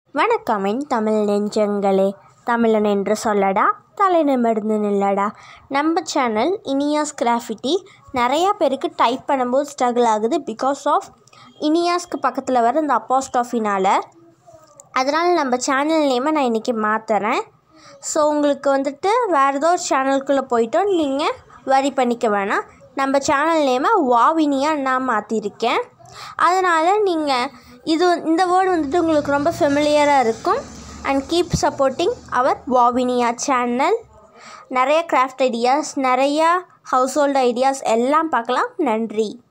வணக்கம் என் தமிழ் நெஞ்சங்களே தமிழன் என்று சொல்லடா தலை நிமிர்ந்து நில்லடா நம்ம சேனல் இனியாஸ் கிராஃபிட்டி நிறையா பேருக்கு டைப் பண்ணும்போது ஸ்ட்ரகிள் ஆகுது பிகாஸ் ஆஃப் இனியாஸ்க்கு பக்கத்தில் வர இந்த அப்போஸ்டாஃபினால் அதனால் நம்ம சேனல் நேமை நான் இன்றைக்கி மாற்றுறேன் ஸோ உங்களுக்கு வந்துட்டு வேறு ஏதோ ஒரு சேனலுக்குள்ளே போயிட்டோம் நீங்கள் வரி பண்ணிக்க வேணாம் நம்ம சேனல் நேமை வாவினியா நான் மாற்றிருக்கேன் அதனால் நீங்கள் இது இந்த வேர்டு வந்துட்டு உங்களுக்கு ரொம்ப ஃபெமிலியராக இருக்கும் and keep supporting our Vavinya channel நிறைய கிராஃப்ட் ஐடியாஸ் நிறையா ஹவுஸ் ஹோல்டு ஐடியாஸ் எல்லாம் பார்க்கலாம் நன்றி